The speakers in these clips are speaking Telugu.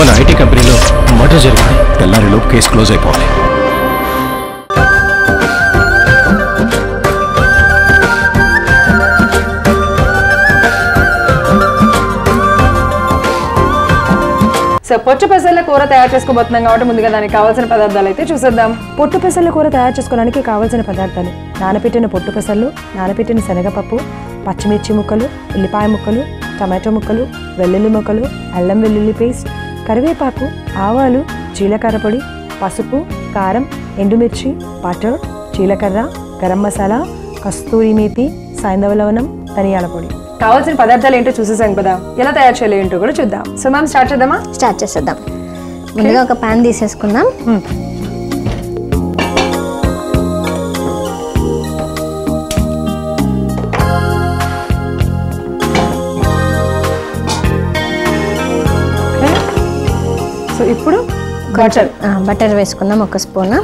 మన ఐటీ కంపెనీలో మర్డర్ జరిగింది తెల్లారిలోపు కేసు క్లోజ్ అయిపోవాలి సో పొట్టు పెసర్ల కూర తయారు చేసుకోబోతున్నాం కాబట్టి ముందుగా దానికి కావాల్సిన పదార్థాలు అయితే చూసేద్దాం పొట్టు పెసర్ల కూర తయారు చేసుకోవడానికి కావాల్సిన పదార్థాలు నానబెట్టిన పొట్టు పెసర్లు నానబెట్టిన శనగపప్పు పచ్చిమిర్చి ముక్కలు ఉల్లిపాయ ముక్కలు టమాటో ముక్కలు వెల్లుల్లి ముక్కలు అల్లం వెల్లుల్లి పేస్ట్ కరివేపాకు ఆవాలు జీలకర్ర పొడి పసుపు కారం ఎండుమిర్చి బటర్ జీలకర్ర గరం మసాలా కస్తూరి మేతి సైంధవ లవణం ధనియాల పొడి కావాల్సిన పదార్థాలు ఏంటో చూసేసాం కదా ఎలా తయారు చేయాలి ఏంటో కూడా చూద్దాం సో మ్యామ్ స్టార్ట్ చేద్దామా స్టార్ట్ చేసేద్దాం ముందుగా ఒక ప్యాన్ తీసేసుకుందాం సో ఇప్పుడు బటర్ ఆ, బటర్ వేసుకుందాం ఒక స్పూన్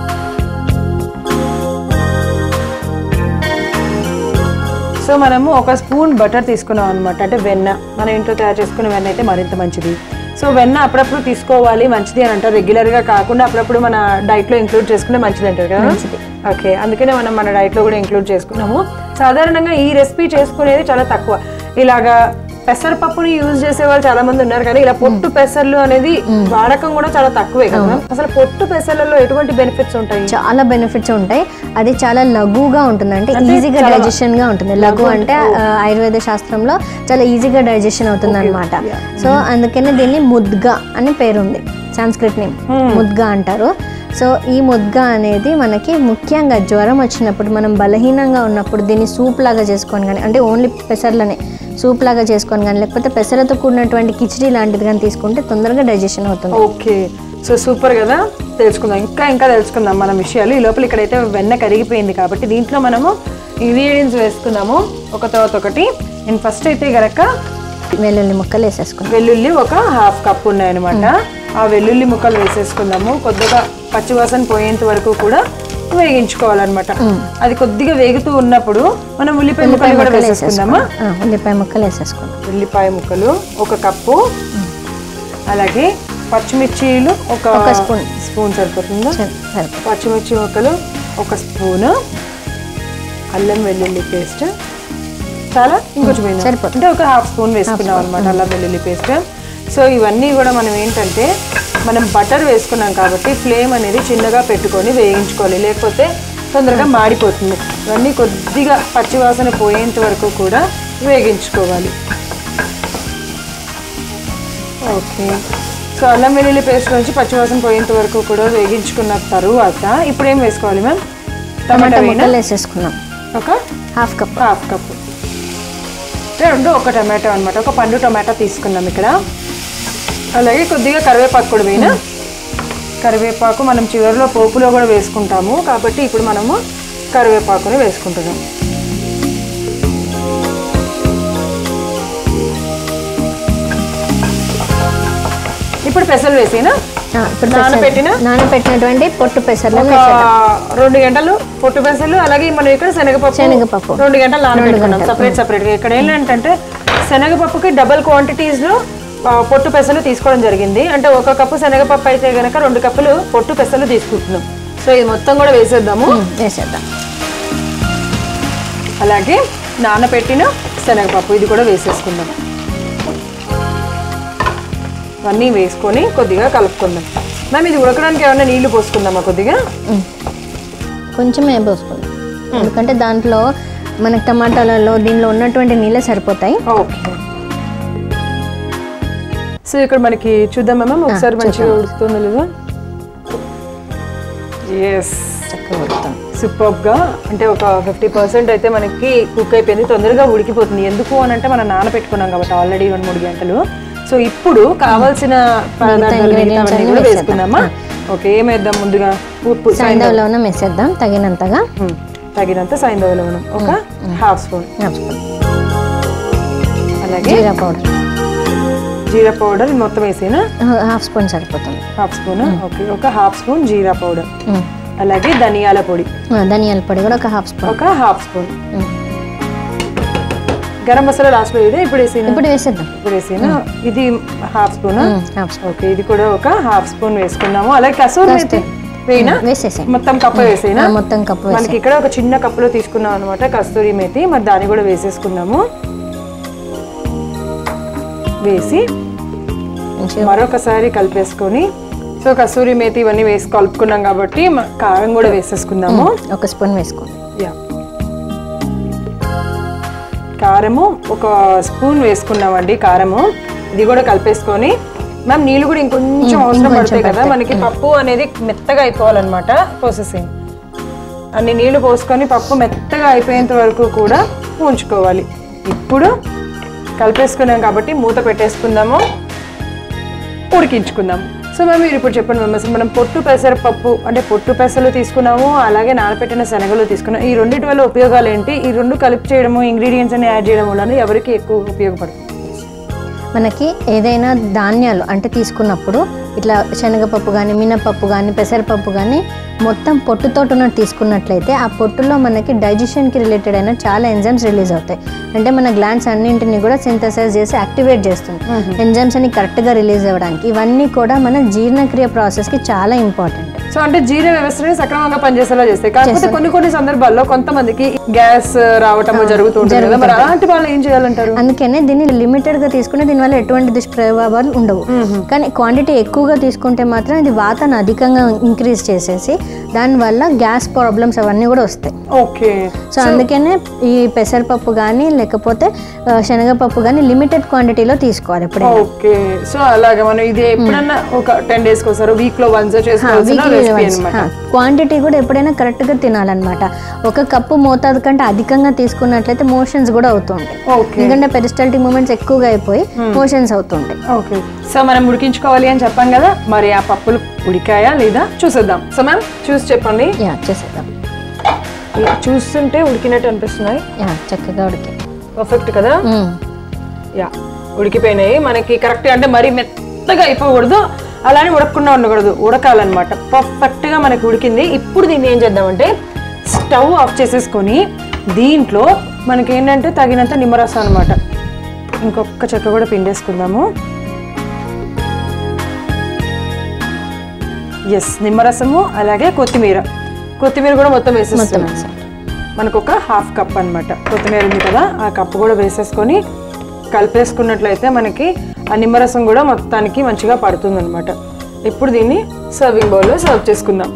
సో మనము ఒక స్పూన్ బటర్ తీసుకున్నాం అనమాట అంటే వెన్న మన ఇంట్లో తయారు చేసుకున్న వెన్న అయితే మరింత మంచిది సో వెన్న అప్పుడప్పుడు తీసుకోవాలి మంచిది అని అంటారు రెగ్యులర్ గా కాకుండా అప్పుడప్పుడు మన డైట్ లో ఇంక్లూడ్ చేసుకుంటే మంచిది అంటారు కదా ఓకే అందుకనే మనం మన డైట్ లో కూడా ఇంక్లూడ్ చేసుకున్నాము సాధారణంగా ఈ రెసిపీ చేసుకునేది చాలా తక్కువ ఇలాగా పెసరపప్పుని యూజ్ చేసే వాళ్ళు చాలా మంది ఉన్నారు కానీ ఇలా పొట్టు పెసర్లు అనేది వాడకం కూడా చాలా తక్కువే కదా అసలు పొట్టు పెసర్లలో ఎటువంటి బెనిఫిట్స్ ఉంటాయి చాలా బెనిఫిట్స్ ఉంటాయి అది చాలా లఘుగా ఉంటుంది అంటే ఈజీగా డైజెషన్ గా ఉంటుంది లఘు అంటే ఆ, ఆయుర్వేద శాస్త్రంలో చాలా ఈజీగా డైజెషన్ అవుతుంది అనమాట సో అందుకనే దీన్ని ముద్గా అని పేరు ఉంది సాంస్క్రిట్ నేమ్ ముద్గా అంటారు సో ఈ ముద్గా అనేది మనకి ముఖ్యంగా జ్వరం వచ్చినప్పుడు మనం బలహీనంగా ఉన్నప్పుడు దీన్ని సూప్ లాగా చేసుకొని కానీ అంటే ఓన్లీ పెసర్లనే సూప్ లాగా చేసుకొని కానీ లేకపోతే పెసరతో కూడినటువంటి కిచడీ లాంటిది కానీ తీసుకుంటే తొందరగా డైజెషన్ అవుతుంది ఓకే సో సూపర్ కదా తెలుసుకుందాం ఇంకా ఇంకా తెలుసుకుందాం మన విషయాలు ఈ లోపల ఇక్కడైతే వెన్న కరిగిపోయింది కాబట్టి దీంట్లో మనము ఇంగ్రీడియంట్స్ వేసుకుందాము ఒక తర్వాత ఒకటి నేను ఫస్ట్ అయితే గనక వెల్లుల్లి ముక్కలు వేసేసుకుందాం వెల్లుల్లి ఒక హాఫ్ కప్ ఉన్నాయన్నమాట ఆ వెల్లుల్లి ముక్కలు వేసేసుకుందాము కొద్దిగా పచ్చివాసన పోయేంత వరకు కూడా వేగించుకోవాలన్నమాట అది కొద్దిగా వేగుతూ ఉన్నప్పుడు మనం ఉల్లిపాయ ముక్కలు కూడా వేసేసుకుందామా ఆ, ఉల్లిపాయ ముక్కలు వేసేసుకుందాం ఉల్లిపాయ ముక్కలు ఒక కప్పు అలాగే పచ్చిమిర్చీలు ఒక ఒక స్పూన్. స్పూన్ సరిపోతుందా సరే, సరే. పచ్చిమిర్చి ముక్కలు ఒక స్పూను అల్లం వెల్లుల్లి పేస్ట్ చాలా ఇంకొంచెం వేద్దాం. సరిపోతుంది. అంటే ఒక హాఫ్ స్పూన్ వేసుకున్నాం అనమాట అల్లం వెల్లుల్లి పేస్ట్ సో ఇవన్నీ కూడా మనం ఏంటంటే మనం బటర్ వేసుకున్నాం కాబట్టి ఫ్లేమ్ అనేది చిన్నగా పెట్టుకొని వేయించుకోవాలి లేకపోతే తొందరగా మాడిపోతుంది ఇవన్నీ కొద్దిగా పచ్చివాసన పోయేంత వరకు కూడా వేగించుకోవాలి ఓకే సో అల్లం వెల్లుల్లి పేస్ట్ నుంచి పచ్చివాసన పోయేంత వరకు కూడా వేగించుకున్న తరువాత ఇప్పుడు ఏం వేసుకోవాలి మ్యామ్ టమాటా టమాటా వేయనా ముక్కలు వేసేసుకున్నాం ఒక హాఫ్ కప్ హాఫ్ కప్ రెండు ఒక టమాటో అనమాట ఒక పండు టమాటా తీసుకున్నాం ఇక్కడ అలాగే కొద్దిగా కరివేపాకు కూడా వేయనా కరివేపాకు మనం చివరిలో పోపులో కూడా వేసుకుంటాము కాబట్టి ఇప్పుడు మనము కరివేపాకుని వేసుకుంటున్నాం ఇప్పుడు పెసలు వేసినా ఆ, ఇప్పుడు పెసలు- నానబెట్టిన? నానబెట్టినటువంటి పొట్టు పెసర్లు ఒక రెండు గంటలు పొట్టు పెసలు అలాగే మనం ఇక్కడ శనగపప్పు శనగపప్పు. రెండు గంటలు నానబెట్టుకున్నాం సపరేట్ సపరేట్ గా ఇక్కడ ఏంటంటే శనగపప్పుకి డబల్ క్వాంటిటీస్ లో ఆ, పొట్టు పెసలు తీసుకోవడం జరిగింది అంటే ఒక కప్పు శనగపప్పు అయితే గనక రెండు కప్పులు పొట్టు పెసలు తీసుకుంటున్నాం సో ఇది మొత్తం కూడా వేసేద్దాము వేసేద్దాం అలాగే నానబెట్టిన శనగపప్పు ఇది కూడా వేసేసుకుందాం ఇవన్నీ వేసుకొని కొద్దిగా కలుపుకుందాం మ్యామ్ ఇది ఉడకడానికి ఏమైనా నీళ్లు పోసుకుందామా కొద్దిగా కొంచెమే పోసుకుందాం ఎందుకంటే దాంట్లో మనకి టమాటాలలో దీనిలో ఉన్నటువంటి నీళ్ళే సరిపోతాయి ఓకే సో ఇక్కడ మనకి చూద్దాం మ్యామ్ ఒకసారి మంచిగా ఉడుకుతుందో లేదా ఎస్ చక్కగా ఉడుకుతాం సూపర్ గా అంటే ఒక ఫిఫ్టీ పర్సెంట్ అయితే మనకి కుక్ అయిపోయింది తొందరగా ఉడికిపోతుంది ఎందుకు అని అంటే మనం నానబెట్టుకున్నాం కాబట్టి ఆల్రెడీ రెండు మూడు గంటలు సో ఇప్పుడు కావాల్సిన పదార్థాలు ingredients మిగతావన్నీ అన్నీ కూడా వేసేద్దాం. వేసుకుందామా ఓకే ఏం వేద్దాం ముందుగా ఉప్పు సాయంత్రంలో వేసేద్దాం తగినంతగా ఉమ్, తగినంత సాయంత్రం లవణం ఒక హాఫ్ స్పూన్ హాఫ్ స్పూన్ అలాగే జీరా పౌడర్ జీరా పౌడర్ మొత్తం వేసేనా హాఫ్ స్పూన్ సరిపోతుంది హాఫ్ స్పూన్ ఓకే ఒక హాఫ్ స్పూన్ జీరా పౌడర్ ఉమ్. అలాగే ధనియాల పొడి ఆ, ధనియాల పొడి కూడా ఒక హాఫ్ స్పూన్ ఒక హాఫ్ స్పూన్ ఉమ్. గరం మసాలా లాస్ట్ లో వేయడం ఇప్పుడు వేసిన ఇప్పుడు వేసేద్దాం ఇప్పుడు వేసిన ఇది half spoon um, half spoon. Okay ఇది కూడా ఒక హాఫ్ స్పూన్ వేసుకున్నాము అలాగే కసూరి మేతి వేయినా వేసేసాయి మొత్తం కప్పు వేసేనా మొత్తం కప్పు వేసే మనకి ఇక్కడ ఒక చిన్న కప్పులో తీసుకున్నాం అనమాట కస్తూరి మేతి మరి దాన్ని కూడా వేసేసుకున్నాము వేసి మంచిగా మరొకసారి కలిపేసుకొని సో కస్తూరి మేతి ఇవన్నీ వేసి కలుపుకున్నాం కాబట్టి మ- కారం కూడా వేసేసుకుందాము ఒక స్పూన్ వేసుకోండి యా కారము ఒక స్పూన్ వేసుకున్నామండి కారము ఇది కూడా కలిపేసుకొని మ్యామ్ నీళ్ళు కూడా ఇంకొంచెం అవసరం పడతాయి కదా మనకి పప్పు అనేది మెత్తగా అయిపోవాలన్నమాట ప్రాసెసింగ్ అన్ని నీళ్లు పోసుకొని పప్పు మెత్తగా అయిపోయేంత వరకు కూడా ఉంచుకోవాలి ఇప్పుడు కలిపేసుకున్నాం కాబట్టి మూత పెట్టేసుకుందాము ఉడికించుకుందాం సో మ్యామ్ మీరు ఇప్పుడు చెప్పండి మ్యామ్ అసలు మనం పొట్టు పెసరపప్పు అంటే పొట్టు పెసలు తీసుకున్నాము అలాగే నానబెట్టిన శనగలు తీసుకున్నాం ఈ రెండింటి వల్ల ఉపయోగాలు ఏంటి ఈ రెండు కలిపి చేయడము ఇంగ్రీడియంట్స్ అని యాడ్ చేయడం వల్ల ఎవరికి ఎక్కువ ఉపయోగపడుతుంది మనకి ఏదైనా ధాన్యాలు అంటే తీసుకున్నప్పుడు ఇట్లా శనగపప్పు కానీ మినపప్పు కానీ పెసరపప్పు కానీ మొత్తం పొట్టుతో ఉన్నట్టు తీసుకున్నట్లయితే ఆ పొట్టులో మనకి డైజెషన్కి రిలేటెడ్ అయిన చాలా ఎంజైమ్స్ రిలీజ్ అవుతాయి అంటే మన గ్లాండ్స్ అన్నింటిని కూడా సింథసైజ్ చేసి యాక్టివేట్ చేస్తుంది ఎంజైమ్స్ అని కరెక్ట్గా రిలీజ్ అవ్వడానికి ఇవన్నీ కూడా మన జీర్ణక్రియ ప్రాసెస్కి చాలా ఇంపార్టెంట్ సో అంటే జీర్ణ వ్యవస్థని సక్రమంగా పనిచేసేలా చేస్తాయి కాకపోతే కొన్ని కొన్ని సందర్భాల్లో కొంతమందికి గ్యాస్ రావటము జరుగుతూ ఉంటుంది కదా మరి అలాంటి వాళ్ళు ఏం చేయాలంటారు అందుకనే దీన్ని లిమిటెడ్ గా తీసుకుంటే దీనివల్ల ఎటువంటి దుష్ప్రభావాలు ఉండవు కానీ క్వాంటిటీ ఎక్కువగా తీసుకుంటే మాత్రం ఇది వాతాన్ని అధికంగా ఇంక్రీజ్ చేసేసి దానివల్ల గ్యాస్ ప్రాబ్లమ్స్ అవన్నీ కూడా వస్తాయి ఓకే సో అందుకనే ఈ పెసరపప్పు కానీ లేకపోతే ఆ, శనగపప్పు కానీ లిమిటెడ్ క్వాంటిటీలో తీసుకోవాలి ఎప్పుడైనా ఓకే సో అలాగా మనం ఇది ఎప్పుడన్నా ఒక టెన్ డేస్ కి ఒకసారి వీక్ లో వన్స్ చేసుకోవాల్సిన రెసిపీ అనమాట క్వాంటిటీ కూడా ఎప్పుడైనా కరెక్ట్గా తినాలన్నమాట ఒక కప్పు మోతాదు కంటే అధికంగా తీసుకున్నట్లయితే మోషన్స్ కూడా అవుతుంటాయి ఓకే ఎందుకంటే పెరిస్టాల్టిక్ మూమెంట్స్ ఎక్కువగా అయిపోయి మోషన్స్ అవుతుంటాయి ఓకే సో మనం ఉడికించుకోవాలి అని చెప్పాం కదా మరి ఆ పప్పులు ఉడికాయా లేదా చూసేద్దాం సో మ్యామ్ చూసి చెప్పండి యా చేసేద్దాం ఇలా చూస్తుంటే ఉడికినట్టు అనిపిస్తున్నాయి యా చక్కగా ఉడికి పర్ఫెక్ట్ కదా యా ఉడికిపోయినాయి మనకి కరెక్ట్ అంటే మరీ మెత్తగా అయిపోకూడదు అలానే ఉడకకుండా ఉండకూడదు ఉడకాలన్నమాట పర్ఫెక్ట్ గా మనకి ఉడికింది ఇప్పుడు దీన్ని ఏం చేద్దామంటే స్టవ్ ఆఫ్ చేసేసుకొని దీంట్లో మనకి ఏంటంటే తగినంత నిమ్మరసం అనమాట ఇంకొక చెక్క కూడా పిండేసుకుందాము ఎస్ నిమ్మరసము అలాగే కొత్తిమీర కొత్తిమీర కూడా మొత్తం మొత్తం వేసేస్తున్నాం వేసాం. మనకు ఒక హాఫ్ కప్ అన్నమాట కొత్తిమీర ఉంది కదా ఆ కప్ కూడా వేసేసుకొని కలిపేసుకున్నట్లయితే మనకి ఆ నిమ్మరసం కూడా మొత్తానికి మంచిగా పడుతుంది అనమాట ఇప్పుడు దీన్ని సర్వింగ్ బౌల్లో సర్వ్ చేసుకుందాం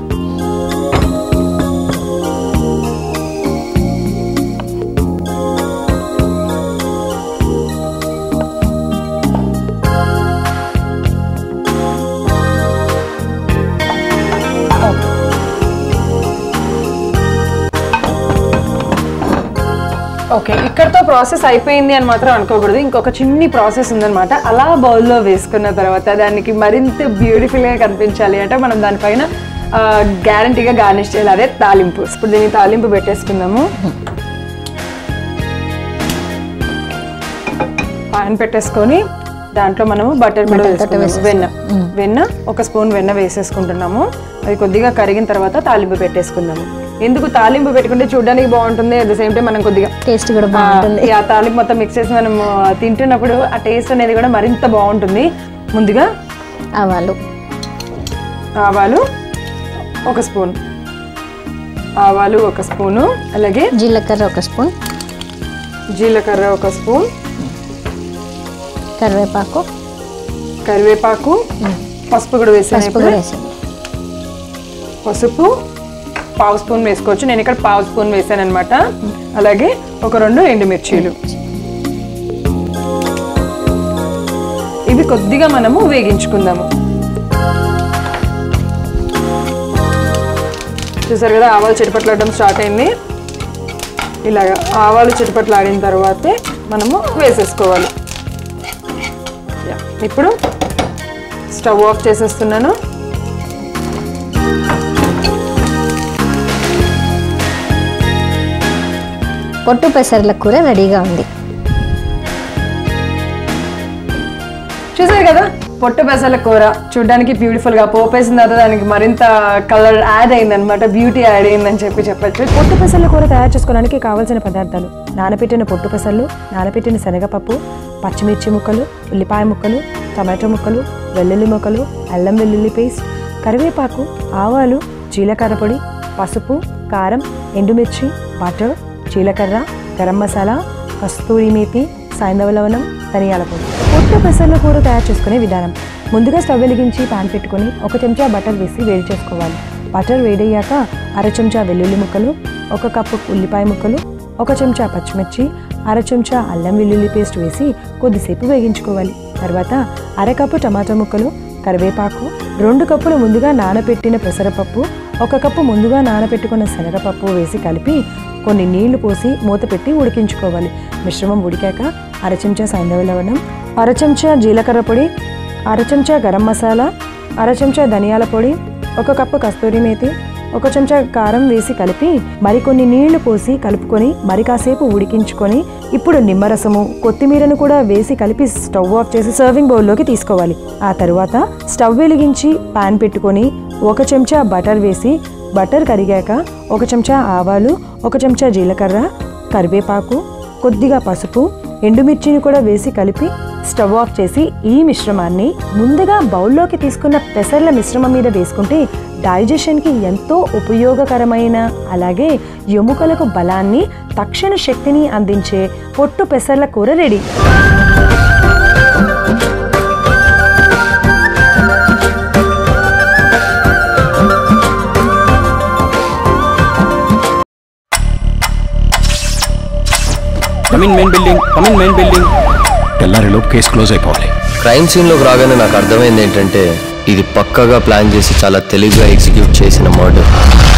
ఓకే ఇక్కడతో ప్రాసెస్ అయిపోయింది అని మాత్రం అనుకోకూడదు ఇంకొక చిన్ని ప్రాసెస్ ఉందన్నమాట అలా బౌల్లో వేసుకున్న తర్వాత దానికి మరింత బ్యూటిఫుల్గా కనిపించాలి అంటే మనం దానిపైన గ్యారంటీగా గార్నిష్ చేయాలి అదే తాలింపు ఇప్పుడు దీన్ని తాలింపు పెట్టేసుకుందాము పాన్ పెట్టేసుకొని దాంట్లో మనము బటర్ కూడా వేసుకుందాము వెన్న వెన్న ఒక స్పూన్ వెన్న వేసేసుకుంటున్నాము అది కొద్దిగా కరిగిన తర్వాత తాలింపు పెట్టేసుకుందాము ఎందుకు తాలింపు పెట్టుకుంటే చూడడానికి బాగుంటుంది అట్ ద సేమ్ టైం మనం కొద్దిగా టేస్ట్ కూడా బాగుంటుంది ఆ, ఈ ఆ తాలింపు మొత్తం మిక్స్ చేసి మనం ఆ, తింటున్నప్పుడు ఆ టేస్ట్ అనేది కూడా మరింత బాగుంటుంది ముందుగా ఆవాలు ఆవాలు ఒక స్పూన్ ఆవాలు ఒక స్పూను అలాగే జీలకర్ర ఒక స్పూన్ జీలకర్ర ఒక స్పూన్ కరివేపాకు కరివేపాకు పసుపు కూడా వేసాను పసుపు ఇప్పుడు కూడా వేసాను పసుపు పావు స్పూన్ వేసుకోవచ్చు నేను ఇక్కడ పావు స్పూన్ వేసాను అనమాట అలాగే ఒక రెండు ఎండుమిర్చీలు ఇవి కొద్దిగా మనము వేగించుకుందాము చూసారు కదా ఆవాలు చిటపట్లాడడం స్టార్ట్ అయింది ఇలాగా ఆవాలు చిటపట్లాడిన తర్వాతే మనము వేసేసుకోవాలి యా. ఇప్పుడు స్టవ్ ఆఫ్ చేసేస్తున్నాను పొట్టు పెసర్ల కూర రెడీగా ఉంది చూసారు కదా పొట్టు పెసల కూర చూడడానికి బ్యూటిఫుల్ గా పోపేసిన తర్వాత దానికి మరింత కలర్ యాడ్ అయింది అనమాట బ్యూటీ యాడ్ అయిందని చెప్పి చెప్పొచ్చు పొట్టు పెసల కూర తయారు చేసుకోవడానికి కావాల్సిన పదార్థాలు నానబెట్టిన పొట్టు పెసలు నానబెట్టిన శనగపప్పు పచ్చిమిర్చి ముక్కలు ఉల్లిపాయ ముక్కలు టమాటో ముక్కలు వెల్లుల్లి ముక్కలు అల్లం వెల్లుల్లి పేస్ట్ కరివేపాకు ఆవాలు జీలకర్ర పొడి పసుపు కారం ఎండుమిర్చి బటర్ జీలకర్ర గరం మసాలా కస్తూరి మేతి సాయంధవ లవణం ధనియాల పొడి పొట్టు పెసర్ల కూర తయారు చేసుకునే విధానం ముందుగా స్టవ్ వెలిగించి పాన్ పెట్టుకొని ఒక చెంచా బటర్ వేసి వేడి చేసుకోవాలి బటర్ వేడయ్యాక అర చెంచా వెల్లుల్లి ముక్కలు ఒక కప్పు ఉల్లిపాయ ముక్కలు ఒక చెంచా పచ్చిమిర్చి అర చెంచా అల్లం వెల్లుల్లి పేస్ట్ వేసి కొద్దిసేపు వేగించుకోవాలి తర్వాత అర కప్పు టమాటా ముక్కలు కరివేపాకు రెండు కప్పులు ముందుగా నానబెట్టిన పెసరపప్పు ఒక కప్పు ముందుగా నానబెట్టుకున్న శనగపప్పు వేసి కలిపి కొన్ని నీళ్లు పోసి మూత పెట్టి ఉడికించుకోవాలి మిశ్రమం ఉడికాక అర చెంచా సైంధవ లవణం అర చెంచా జీలకర్ర పొడి అర చెంచా గరం మసాలా అర చెంచా ధనియాల పొడి ఒక కప్పు కస్తూరి మేతి ఒక చెంచా కారం వేసి కలిపి మరికొన్ని నీళ్లు పోసి కలుపుకొని మరి కాసేపు ఉడికించుకొని ఇప్పుడు నిమ్మరసము కొత్తిమీరను కూడా వేసి కలిపి స్టవ్ ఆఫ్ చేసి సర్వింగ్ బౌల్లోకి తీసుకోవాలి ఆ తరువాత స్టవ్ వెలిగించి పాన్ పెట్టుకొని ఒక చెంచా బటర్ వేసి బటర్ కరిగాక ఒక చెంచా ఆవాలు ఒక చెంచా జీలకర్ర కరివేపాకు కొద్దిగా పసుపు ఎండుమిర్చిని కూడా వేసి కలిపి స్టవ్ ఆఫ్ చేసి ఈ మిశ్రమాన్ని ముందుగా బౌల్లోకి తీసుకున్న పెసర్ల మిశ్రమం మీద వేసుకుంటే డైజెషన్కి ఎంతో ఉపయోగకరమైన అలాగే ఎముకలకు బలాన్ని తక్షణ శక్తిని అందించే పొట్టు పెసర్ల కూర ready come in main building come in main building తెల్లారిలోపు కేసు క్లోజ్ అయిపోవాలి క్రైమ్ సీన్లోకి రాగానే నాకు అర్థమైంది ఏంటంటే ఇది పక్కగా ప్లాన్ చేసి చాలా తెలివిగా ఎగ్జిక్యూట్ చేసిన మర్డర్